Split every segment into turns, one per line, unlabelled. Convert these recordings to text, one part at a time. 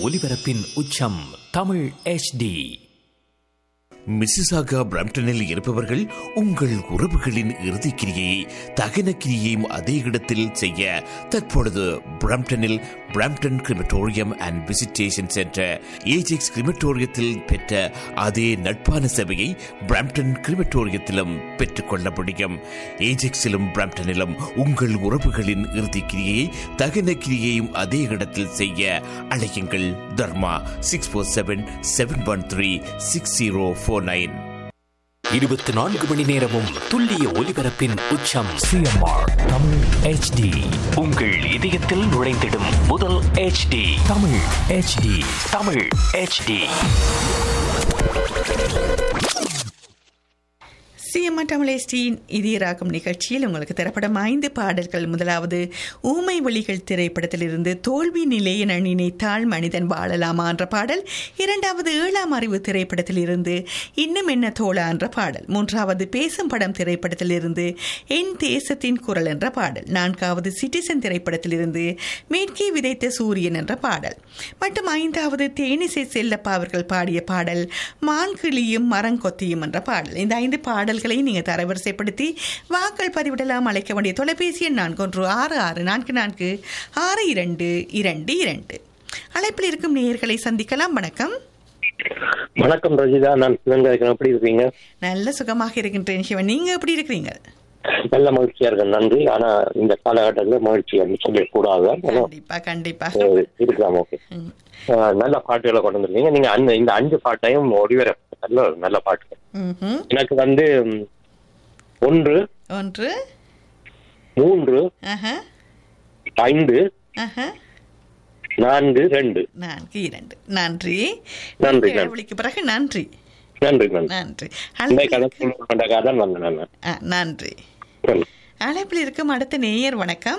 ஒலிபரப்பின் உச்சம் Tamil HD
Mississauga பிரம்டனில் இருப்பவர்கள் உங்கள் உறவுகளின் இறுதிக்கிரியை தகன கிரியையும் அதே இடத்தில் செய்ய தற்பொழுது பிரம்டனில் Brampton crematorium and visitation centre Ajax கிரிமட்டோரியத்தில் பெற்ற அதே நட்பான சேவையை பிரம்டன் கிரிமட்டோரியத்திலும் பெற்றுக்கொள்ள முடியும் ஏஜெக்ஸிலும் பிரம்டனிலும் உங்கள் உறவுகளின் இறுதிக்கிரியை தகன கிரியையும் அதே இடத்தில் செய்ய அழையுங்கள் Dharma six four seven seven one three six zero four nine
இருபத்தி நான்கு மணி நேரமும் துல்லிய ஒலிபரப்பின் உச்சம் சிஎம்ஆர் தமிழ் HD உங்கள் இதயத்தில் நுழைந்திடும் முதல் HD Tamil HD Tamil HD
சிஎம்ஆ தமிழேஸ்டியின் இதயராகும் நிகழ்ச்சியில் உங்களுக்கு தரப்படும் ஐந்து பாடல்கள் முதலாவது ஊமை ஒளிகள் திரைப்படத்திலிருந்து தோல்வி நிலையை நினைத்தால் மனிதன் வாழலாமா என்ற பாடல் இரண்டாவது ஏழாம் அறிவு திரைப்படத்திலிருந்து இன்னும் என்ன தோழா என்ற பாடல் மூன்றாவது பேசும் படம் திரைப்படத்திலிருந்து என் தேசத்தின் குரல் என்ற பாடல் நான்காவது சிட்டிசன் திரைப்படத்திலிருந்து மேற்கே விதைத்த சூரியன் என்ற பாடல் மற்றும் ஐந்தாவது தேனிசை செல்லப்பா அவர்கள் பாடிய பாடல் மான்கிளியும் மரங்கொத்தியும் என்ற பாடல் இந்த ஐந்து பாடல்களை நீங்கள் தரவரிசைப்படுத்தி வாக்கள் பதிவிடலாம் அழைக்க வேண்டிய தொலைபேசி எண் நான்கு ஒன்று ஆறு ஆறு நான்கு நான்கு ஆறு இரண்டு இரண்டு இரண்டு அழைப்பில் இருக்கும் நேயர்களை சந்திக்கலாம் வணக்கம்
வணக்கம் ரஜிதா நான் சிவன் கதைக்கிறேன் எப்படி இருக்கீங்க
நல்ல சுகமாக இருக்கின்றேன் சிவன் நீங்க எப்படி இருக்கிறீங்க
நல்ல மகிழ்ச்சியா இருக்கேன் நன்றி ஆனா இந்த காலகட்டத்தில் மகிழ்ச்சி அப்படின்னு சொல்லக்கூடாது ஆனா,
கண்டிப்பா கண்டிப்பா
அஹ், இருக்கலாம் ஓகே
ம்.
நல்ல பாட்டுகளை கொண்டு வந்திருக்கீங்க நீங்க அந்த இந்த அஞ்சு பாட்டையும் ஒளிவர நல்ல நல்ல பாட்டு
ம்ஹும்.
எனக்கு வந்து ம், ஒன்று
ஒன்று
மூன்று
ஆஹா,
ஐந்து
ஆஹா,
நான்கு ரெண்டு
நான்கு இரண்டு நன்றி
நன்றி,
நீங்க
நன்றி.
இடைவெளிக்கு பிறகு நன்றி
நன்றி நன்றி
நன்றி
இந்த
அழைப்பில்
கதை தான் வந்தேன் நான்
ஆ, நன்றி
நன்றி.
அழைப்பில் இருக்கும் அடுத்த நேயர் வணக்கம்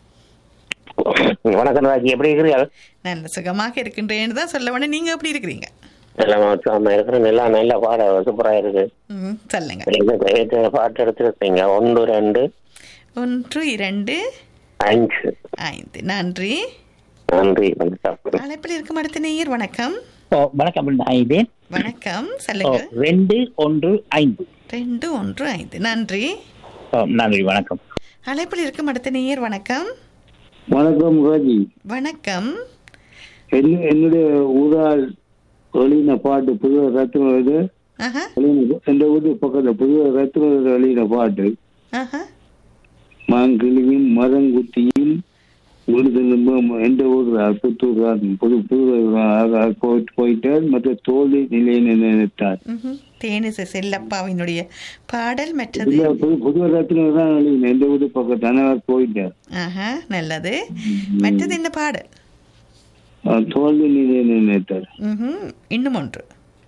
வணக்கம் ராஜி எப்படி இருக்கிறீர்கள்
நல்ல சுகமாக இருக்கின்றேன்னு தான் சொல்ல வேணும் நீங்க எப்படி இருக்கிறீங்க
நல்ல ஆமா இருக்கிறேன் நல்லா நல்ல பாட சூப்பரா இருக்கு
ம் சொல்லுங்க
நீங்க ஏற்கனவே பாட்டு எடுத்துருக்கீங்க ஒன்று ரெண்டு
ஒன்று இரண்டு
அஞ்சு
ஐந்து நன்றி
நன்றி வணக்கம்
அழைப்பில் இருக்கும் அடுத்த நேயர் வணக்கம்
ஓ வணக்கம் நான் இது
வணக்கம்
ஓ
சொல்லுங்க
ரெண்டு ஒன்று ஐந்து
ரெண்டு ஒன்று ஐந்து நன்றி
ஓ நன்றி வணக்கம்
அழைப்பில் இருக்கும் அடுத்த நேயர் வணக்கம்
வணக்கம் ராஜி
வணக்கம்
என்ன என்னுடைய ஊரால் வெளியின பாட்டு புது ரத்ன இது
ஆஹா
வெளியின எந்த வீட்டு பக்கத்துல புது ரத்ன வெளியின பாட்டு
ஆஹா
மாங்கிளியும் மரங்குத்தியும் விடுதலும் எந்த ஊர் புத்தூர் புது புது போயிட்டு போயிட்டார் மற்ற தோல்வி நிலையை நினைத்தார்
ம்ஹும். தேனிசை செல்லப்பாவினுடைய பாடல் மற்றது
இல்ல புது புது ரத்ன தான் வெளியின எந்த வீட்டு பக்கத்து அனைவர் போயிட்டார்
ஆஹா நல்லது மற்றது என்ன பாடல்
அஹ் தோல்வி நிலையை நினைத்தார்
ம்ஹும். இன்னும் ஒன்று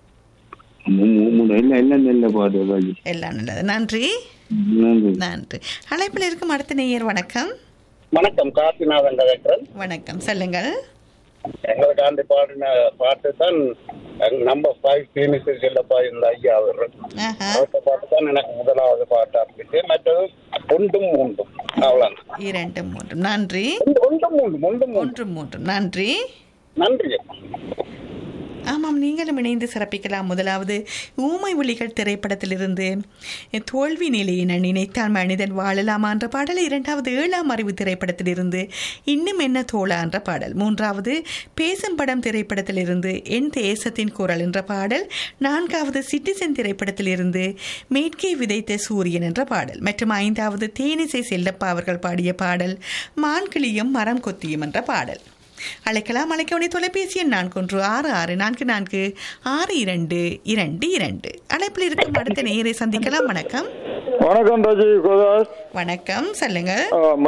மூ- மூ- மூணு எல்லாம் எல்லாம் நல்ல பாட்டு ராஜி
எல்லாம் நல்லது நன்றி
நன்றி
நன்றி அழைப்பில் இருக்கும் அடுத்த நேயர் வணக்கம்
வணக்கம் காசிநாதன் கதைக்கிறேன்
வணக்கம் சொல்லுங்கள்
எங்களுக்கு அந்த பாடின பாட்டு தான் நம்பர் ஃபைவ் சீனிசு செல்லப்பா இந்த ஐயா அவர்
ஆஹா
அவர்கிட்ட பாட்டு தான் எனக்கு முதலாவது பாட்டா இருந்துச்சு மற்றது ஒன்றும் மூன்றும் அவ்வளவு
இரண்டு மூன்று நன்றி
ஒன்றும் மூன்றும் ஒன்றும் மூன்று
ஒன்று மூன்று நன்றி
நன்றி
ஆமாம் நீங்களும் இணைந்து சிறப்பிக்கலாம் முதலாவது ஊமை ஒளிகள் திரைப்படத்திலிருந்து தோல்வி நிலையை நான் நினைத்தால் மனிதன் வாழலாமா என்ற பாடல் இரண்டாவது ஏழாம் அறிவு திரைப்படத்திலிருந்து இன்னும் என்ன தோழா என்ற பாடல் மூன்றாவது பேசும் படம் திரைப்படத்திலிருந்து என் தேசத்தின் குரல் என்ற பாடல் நான்காவது சிட்டிசன் திரைப்படத்திலிருந்து மேற்கே விதைத்த சூரியன் என்ற பாடல் மற்றும் ஐந்தாவது தேனிசை செல்லப்பா அவர்கள் பாடிய பாடல் மான்கிளியும் மரம் கொத்தியும் என்ற பாடல் அழைக்கலாம் அழைக்க வேண்டிய தொலைபேசி எண் நான்கு ஒன்று ஆறு ஆறு நான்கு நான்கு ஆறு இரண்டு இரண்டு இரண்டு அழைப்பில் இருக்கும் அடுத்த நேயரை சந்திக்கலாம் வணக்கம்
வணக்கம் ராஜி கோதாஸ்
வணக்கம் சொல்லுங்க